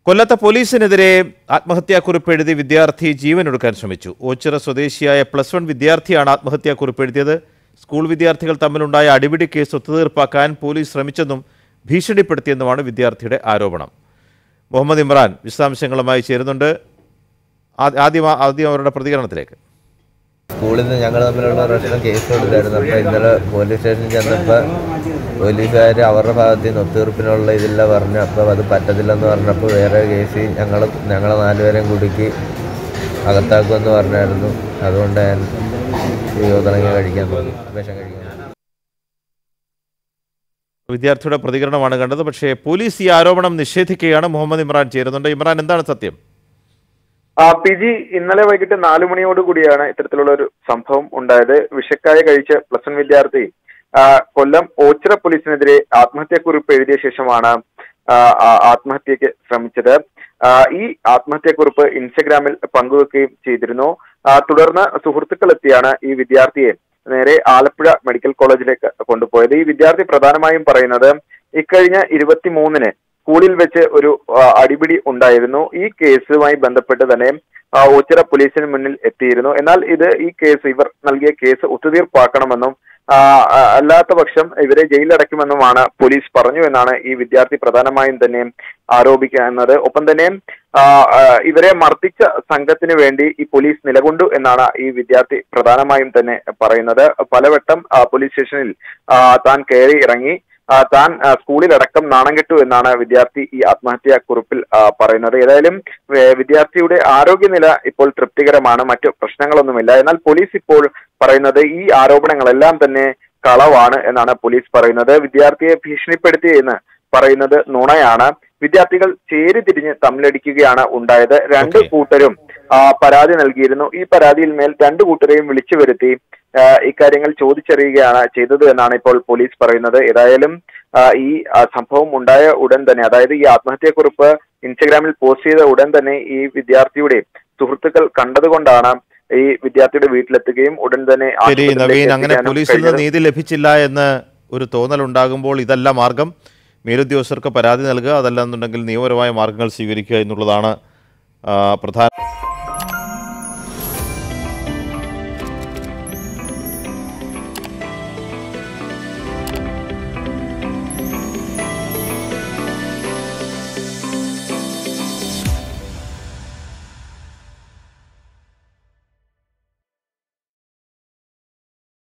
കൊല്ലത്തെ പോലീസിനെതിരെ ആത്മഹത്യാക്കുറിപ്പ് എഴുതി വിദ്യാർത്ഥി ജീവനൊടുക്കാൻ ശ്രമിച്ചു ഓച്ചിറ സ്വദേശിയായ പ്ലസ് വൺ വിദ്യാർത്ഥിയാണ് ആത്മഹത്യാക്കുറിപ്പ് എഴുതിയത് സ്കൂൾ വിദ്യാർത്ഥികൾ തമ്മിലുണ്ടായ അടിപിടി കേസ് ഒത്തുതീർപ്പാക്കാൻ പോലീസ് ശ്രമിച്ചെന്നും ഭീഷണിപ്പെടുത്തിയെന്നുമാണ് വിദ്യാർത്ഥിയുടെ ആരോപണം മുഹമ്മദ് ഇമ്രാൻ വിശദാംശങ്ങളുമായി ചേരുന്നുണ്ട് ആ- ആദ്യം ആ- ആദ്യം അവരുടെ പ്രതികരണത്തിലേക്ക് സ്കൂളിൽ നിന്ന് ഞങ്ങൾ തമ്മിലുള്ള പ്രശ്നം കേസ് കൊടുത്തായിരുന്നു അപ്പോൾ ഇന്നലെ പോലീസ് സ്റ്റേഷനിൽ ചെന്നപ്പോൾ പോലീസുകാർ അവരുടെ ഭാഗത്ത് നിന്ന് ഒത്തുതീർപ്പിനുള്ള ഇതില്ല പറഞ്ഞു അപ്പോൾ അത് പറ്റത്തില്ലെന്ന് പറഞ്ഞപ്പോൾ വേറെ കേസ് ഞങ്ങൾ ഞങ്ങളെ നാലുപേരെയും കുടുക്കി അകത്താക്കുമെന്ന് പറഞ്ഞായിരുന്നു അതുകൊണ്ട് ഞാൻ ഈ തുടങ്ങി കഴിക്കാൻ തോന്നി വിഷം കഴിക്കാൻ തോന്നി. വിദ്യാർത്ഥിയുടെ പ്രതികരണമാണ് കണ്ടത് പക്ഷേ പോലീസ് ഈ ആരോപണം നിഷേധിക്കുകയാണ് മുഹമ്മദ് ഇമ്രാൻ ചേരുന്നുണ്ട് ഇമ്രാൻ എന്താണ് സത്യം ആ പി ജി ഇന്നലെ വൈകിട്ട് നാലു മണിയോട് കൂടിയാണ് ഇത്തരത്തിലുള്ള ഒരു സംഭവം ഉണ്ടായത് വിഷക്കായ കഴിച്ച പ്ലസ് വൺ വിദ്യാർത്ഥി ആ, കൊല്ലം ഓച്ചിറ പോലീസിനെതിരെ ആത്മഹത്യാക്കുറിപ്പ് എഴുതിയ ശേഷമാണ് ആ, ആ, ആത്മഹത്യക്ക് ശ്രമിച്ചത് ആ, ഈ ആത്മഹത്യാക്കുറിപ്പ് ഇൻസ്റ്റഗ്രാമിൽ പങ്കുവെക്കുകയും ചെയ്തിരുന്നു ആ, തുടർന്ന് സുഹൃത്തുക്കൾ എത്തിയാണ് ഈ വിദ്യാർത്ഥിയെ നേരെ ആലപ്പുഴ മെഡിക്കൽ കോളേജിലേക്ക് കൊണ്ടുപോയത് ഈ വിദ്യാർത്ഥി പ്രധാനമായും പറയുന്നത് ഇക്കഴിഞ്ഞ ഇരുപത്തിമൂന്നിന് സ്കൂളിൽ വെച്ച് ഒരു ആ, അടിപിടി ഉണ്ടായിരുന്നു ഈ കേസുമായി ബന്ധപ്പെട്ട് തന്നെ ആ, ഓച്ചിറ പോലീസിന് മുന്നിൽ എത്തിയിരുന്നു എന്നാൽ ഇത് ഈ കേസ് ഇവർ നൽകിയ കേസ് ഒത്തുതീർപ്പാക്കണമെന്നും ആ, ആ, അല്ലാത്ത പക്ഷം ഇവരെ ജയിലിലടയ്ക്കുമെന്നുമാണ് പോലീസ് പറഞ്ഞു എന്നാണ് ഈ വിദ്യാർത്ഥി പ്രധാനമായും തന്നെ ആരോപിക്കുന്നത് ഒപ്പം തന്നെ ആ, ആ, ഇവരെ മർദ്ദിച്ച സംഘത്തിന് വേണ്ടി ഈ പോലീസ് നിലകൊണ്ടു എന്നാണ് ഈ വിദ്യാർത്ഥി പ്രധാനമായും തന്നെ പറയുന്നത് പലവട്ടം ആ, പോലീസ് സ്റ്റേഷനിൽ ആ, താൻ കയറി ഇറങ്ങി ആ, താൻ ആ, സ്കൂളിലടക്കം നാണം കെട്ടു എന്നാണ് വിദ്യാർത്ഥി ഈ ആത്മഹത്യാ കുറിപ്പിൽ ആ, പറയുന്നത് ഏതായാലും ഏ, വിദ്യാർത്ഥിയുടെ ആരോഗ്യനില ഇപ്പോൾ തൃപ്തികരമാണ് മറ്റു പ്രശ്നങ്ങളൊന്നുമില്ല എന്നാൽ പോലീസ് ഇപ്പോൾ പറയുന്നത് ഈ ആരോപണങ്ങളെല്ലാം തന്നെ കളവാണ് എന്നാണ് പോലീസ് പറയുന്നത് വിദ്യാർത്ഥിയെ ഭീഷണിപ്പെടുത്തി എന്ന് പറയുന്നത് നുണയാണ് വിദ്യാർത്ഥികൾ ചേരിതിരിഞ്ഞ് തമ്മിലടിക്കുകയാണ് ഉണ്ടായത് രണ്ട് Okay. കൂട്ടരും ആ, പരാതി നൽകിയിരുന്നു ഈ പരാതിയിൽ മേൽ രണ്ടു കൂട്ടരെയും വിളിച്ചു വരുത്തി ആ, ഇക്കാര്യങ്ങൾ ചോദിച്ചറിയുകയാണ് ചെയ്തത് എന്നാണ് ഇപ്പോൾ പോലീസ് പറയുന്നത് ഏതായാലും ആ, ഈ ആ, സംഭവം ഉണ്ടായ ഉടൻ തന്നെ അതായത് ഈ ആത്മഹത്യക്കുറിപ്പ് ഇൻസ്റ്റഗ്രാമിൽ പോസ്റ്റ് ചെയ്ത ഉടൻ തന്നെ ഈ വിദ്യാർത്ഥിയുടെ സുഹൃത്തുക്കൾ കണ്ടതുകൊണ്ടാണ് ഈ വിദ്യാർത്ഥിയുടെ വീട്ടിലെത്തുകയും ഉടൻ തന്നെ ശരി ആശുപത്രിയിലേക്ക് നവീൻ അങ്ങനെ എത്തിക്കാനും പോലീസിൽ നിന്ന് കഴിഞ്ഞത്. നീതി ലഭിച്ചില്ല എന്ന് ഒരു തോന്നൽ ഉണ്ടാകുമ്പോൾ ഇതല്ല മാർഗം മേലുദ്യോഗസ്ഥർക്ക് പരാതി നൽകുക അതല്ല എന്നുണ്ടെങ്കിൽ നിയമപരമായ മാർഗങ്ങൾ സ്വീകരിക്കുക എന്നുള്ളതാണ് ആ, പ്രധാന